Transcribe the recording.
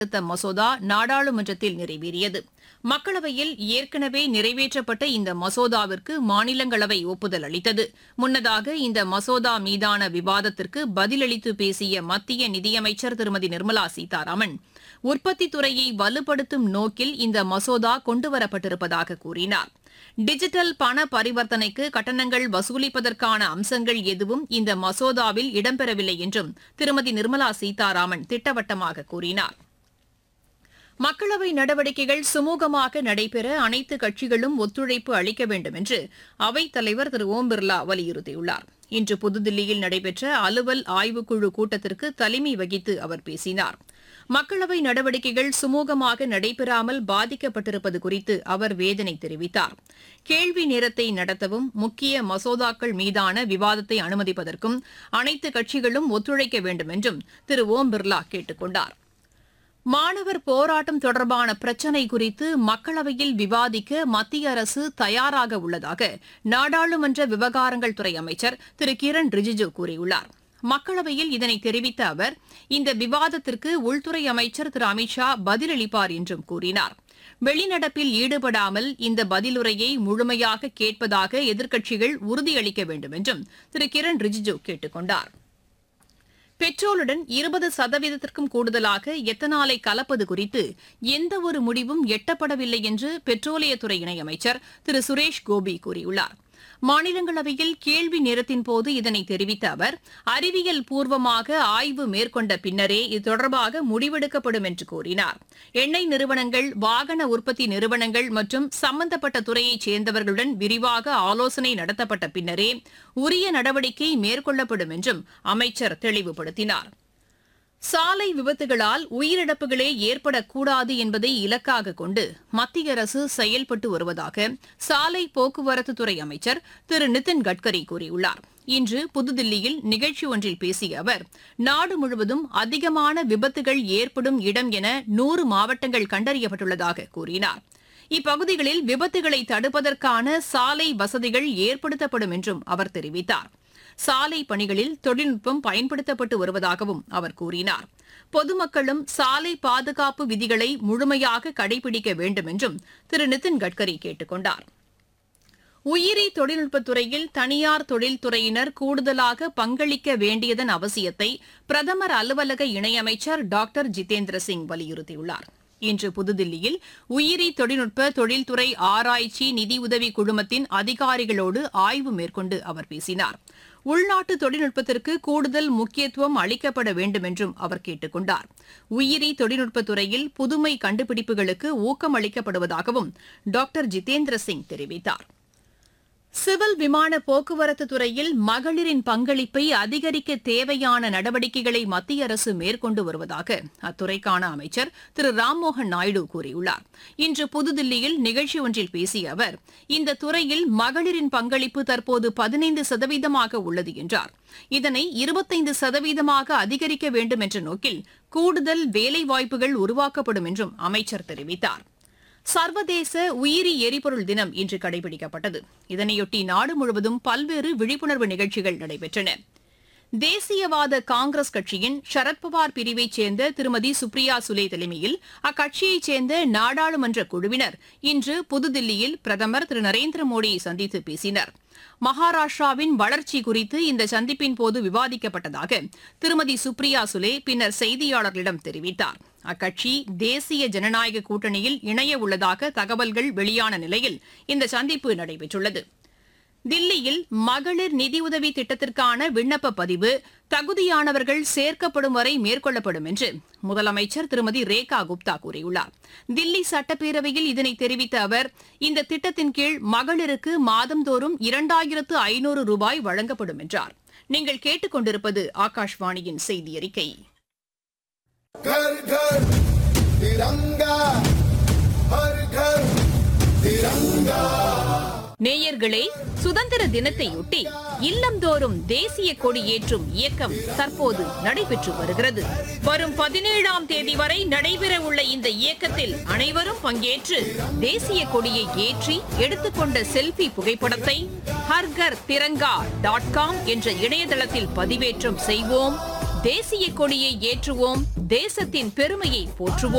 திருத்த மசோதா நாடாளுமன்றத்தில் நிறைவேறியது மக்களவையில் ஏற்கனவே நிறைவேற்றப்பட்ட இந்த மசோதாவிற்கு மாநிலங்களவை ஒப்புதல் அளித்தது முன்னதாக இந்த மசோதா மீதான விவாதத்திற்கு பதிலளித்து பேசிய மத்திய நிதியமைச்சர் திருமதி நிர்மலா சீதாராமன் உற்பத்தித் துறையை வலுப்படுத்தும் நோக்கில் இந்த மசோதா கொண்டுவரப்பட்டிருப்பதாக கூறினார் டிஜிட்டல் பண பரிவர்த்தனைக்கு கட்டணங்கள் வசூலிப்பதற்கான அம்சங்கள் எதுவும் இந்த மசோதாவில் இடம்பெறவில்லை என்றும் திருமதி நிர்மலா சீதாராமன் திட்டவட்டமாக கூறினார் மக்களவை நடவடிக்கைகள் சுமூகமாக நடைபெற அனைத்து கட்சிகளும் ஒத்துழைப்பு அளிக்க வேண்டும் என்று அவைத் தலைவர் திரு ஓம் பிர்லா வலியுறுத்தியுள்ளார் இன்று புதுதில்லியில் நடைபெற்ற அலுவல் ஆய்வுக்குழு கூட்டத்திற்கு தலைமை வகித்து அவர் பேசினார் மக்களவை நடவடிக்கைகள் சுமூகமாக நடைபெறாமல் பாதிக்கப்பட்டிருப்பது குறித்து அவர் வேதனை தெரிவித்தார் கேள்வி நேரத்தை நடத்தவும் முக்கிய மசோதாக்கள் மீதான விவாதத்தை அனுமதிப்பதற்கும் அனைத்து கட்சிகளும் ஒத்துழைக்க வேண்டும் என்றும் திரு ஓம் பிர்லா கேட்டுக் கொண்டார் மாணவர் போராட்டம் தொடர்பான பிரச்சினை குறித்து மக்களவையில் விவாதிக்க மத்திய அரசு தயாராக உள்ளதாக நாடாளுமன்ற விவகாரங்கள் துறை அமைச்சர் திரு கிரண் ரிஜிஜு கூறியுள்ளார் மக்களவையில் இதனை தெரிவித்த அவர் இந்த விவாதத்திற்கு உள்துறை அமைச்சர் திரு அமித்ஷா பதிலளிப்பார் என்றும் கூறினார் வெளிநடப்பில் ஈடுபடாமல் இந்த பதிலுரையை முழுமையாக கேட்பதாக எதிர்க்கட்சிகள் உறுதியளிக்க வேண்டும் என்றும் திரு கிரண் ரிஜிஜு கேட்டுக் கொண்டார் பெட்ரோலுடன் இருபது சதவீதத்திற்கும் கூடுதலாக எத்தனாலை கலப்பது குறித்து எந்தவொரு முடிவும் எட்டப்படவில்லை என்று பெட்ரோலியத்துறை இணையமைச்சர் திரு சுரேஷ் கோபி கூறியுள்ளார் மாநிலங்களவையில் கேள்வி நேரத்தின் போது இதனை தெரிவித்த அவர் அறிவியல் பூர்வமாக ஆய்வு மேற்கொண்ட பின்னரே இது தொடர்பாக முடிவெடுக்கப்படும் என்று கூறினார் எண்ணெய் நிறுவனங்கள் வாகன உற்பத்தி நிறுவனங்கள் மற்றும் சம்பந்தப்பட்ட துறையைச் சேர்ந்தவர்களுடன் விரிவாக ஆலோசனை நடத்தப்பட்ட பின்னரே உரிய நடவடிக்கை மேற்கொள்ளப்படும் என்றும் அமைச்சர் தெளிவுபடுத்தினார் சாலை விபத்துகளால் உயிரிழப்புகளே ஏற்படக்கூடாது என்பதை இலக்காக கொண்டு மத்திய அரசு செயல்பட்டு வருவதாக சாலை போக்குவரத்துத்துறை அமைச்சர் திரு நிதின் கட்கரி கூறியுள்ளார் இன்று புதுதில்லியில் நிகழ்ச்சி ஒன்றில் பேசிய அவர் நாடு முழுவதும் அதிகமான விபத்துகள் ஏற்படும் இடம் என நூறு மாவட்டங்கள் கண்டறியப்பட்டுள்ளதாக கூறினார் இப்பகுதிகளில் விபத்துகளை தடுப்பதற்கான சாலை வசதிகள் ஏற்படுத்தப்படும் என்றும் அவர் தெரிவித்தார் சாலை பணிகளில் தொழில்நுட்பம் பயன்படுத்தப்பட்டு வருவதாகவும் அவர் கூறினார் பொதுமக்களும் சாலை பாதுகாப்பு விதிகளை முழுமையாக கடைபிடிக்க வேண்டும் என்றும் திரு நிதின் கட்கரி கேட்டுக் கொண்டார் உயிரி தொழில்நுட்பத்துறையில் தனியார் தொழில்துறையினர் கூடுதலாக பங்களிக்க வேண்டியதன் அவசியத்தை பிரதமர் அலுவலக இணையமைச்சர் டாக்டர் ஜிதேந்திர சிங் வலியுறுத்தியுள்ளார் இன்று புதுதில்லியில் உயிரி தொழில்நுட்ப தொழில்துறை ஆராய்ச்சி நிதியுதவி குழுமத்தின் அதிகாரிகளோடு ஆய்வு மேற்கொண்டு அவர் பேசினார் உள்நாட்டு தொழில்நுட்பத்திற்கு கூடுதல் முக்கியத்துவம் அளிக்கப்பட வேண்டும் என்றும் அவர் கேட்டுக் கொண்டார் உயிரி தொழில்நுட்பத் துறையில் புதுமை கண்டுபிடிப்புகளுக்கு ஊக்கம் அளிக்கப்படுவதாகவும் டாக்டர் ஜிதேந்திர சிங் தெரிவித்தார் சிவில் விமான போக்குவரத்து துறையில் மகளிரின் பங்களிப்பை அதிகரிக்க தேவையான நடவடிக்கைகளை மத்திய அரசு மேற்கொண்டு வருவதாக அத்துறைக்கான அமைச்சர் திரு ராம்மோகன் நாயுடு கூறியுள்ளார் இன்று புதுதில்லியில் நிகழ்ச்சி ஒன்றில் பேசிய அவர் இந்த துறையில் மகளிரின் பங்களிப்பு தற்போது பதினைந்து சதவீதமாக உள்ளது என்றார் இதனை இருபத்தைந்து சதவீதமாக அதிகரிக்க வேண்டும் என்ற நோக்கில் கூடுதல் வேலைவாய்ப்புகள் உருவாக்கப்படும் என்றும் அமைச்சர் தெரிவித்தார் சர்வதேச உயிரி எரிபொருள் தினம் இன்று கடைபிடிக்கப்பட்டது இதனையொட்டி நாடு முழுவதும் பல்வேறு விழிப்புணர்வு நிகழ்ச்சிகள் நடைபெற்றன தேசியவாத காங்கிரஸ் கட்சியின் சரத்பவார் பிரிவைச் சேர்ந்த திருமதி சுப்ரியா சுலே தலைமையில் அக்கட்சியைச் சேர்ந்த நாடாளுமன்ற குழுவினர் இன்று புதுதில்லியில் பிரதமர் திரு நரேந்திர மோடியை சந்தித்து பேசினர் மகாராஷ்டிராவின் வளர்ச்சி குறித்து இந்த சந்திப்பின் போது விவாதிக்கப்பட்டதாக திருமதி சுப்ரியா சுலே பின்னர் செய்தியாளர்களிடம் தெரிவித்தார் அக்கட்சி தேசிய ஜனநாயக கூட்டணியில் இணைய உள்ளதாக தகவல்கள் வெளியான நிலையில் இந்த சந்திப்பு நடைபெற்றுள்ளது தில்லியில் மகளிர் நிதியுதவி திட்டத்திற்கான விண்ணப்ப பதிவு தகுதியானவர்கள் சேர்க்கப்படும் வரை மேற்கொள்ளப்படும் என்று முதலமைச்சர் திருமதி ரேகா குப்தா கூறியுள்ளார் தில்லி சட்டப்பேரவையில் இதனை தெரிவித்த அவர் இந்த திட்டத்தின் கீழ் மகளிருக்கு மாதந்தோறும் இரண்டாயிரத்து ஐநூறு ரூபாய் வழங்கப்படும் என்றார் நீங்கள் கேட்டுக்கொண்டிருப்பது ஆகாஷ்வாணியின் செய்தி அறிக்கை घर घर तिरंगा हर घर तिरंगा நேயர்களே சுதந்திர தினத்தையொட்டி இல்லந்தோறும் தேசிய கொடி ஏற்றும் இயக்கம் தற்போது நடைபெற்று வருகிறது வரும் பதினேழாம் தேதி வரை நடைபெற உள்ள இந்த இயக்கத்தில் அனைவரும் பங்கேற்று தேசிய கொடியை ஏற்றி எடுத்துக்கொண்ட செல்ஃபி புகைப்படத்தை ஹர்கர் திரங்கா டாட் காம் என்ற இணையதளத்தில் பதிவேற்றம் செய்வோம் தேசிய கொடியை ஏற்றுவோம் தேசத்தின் பெருமையை போற்றுவோம்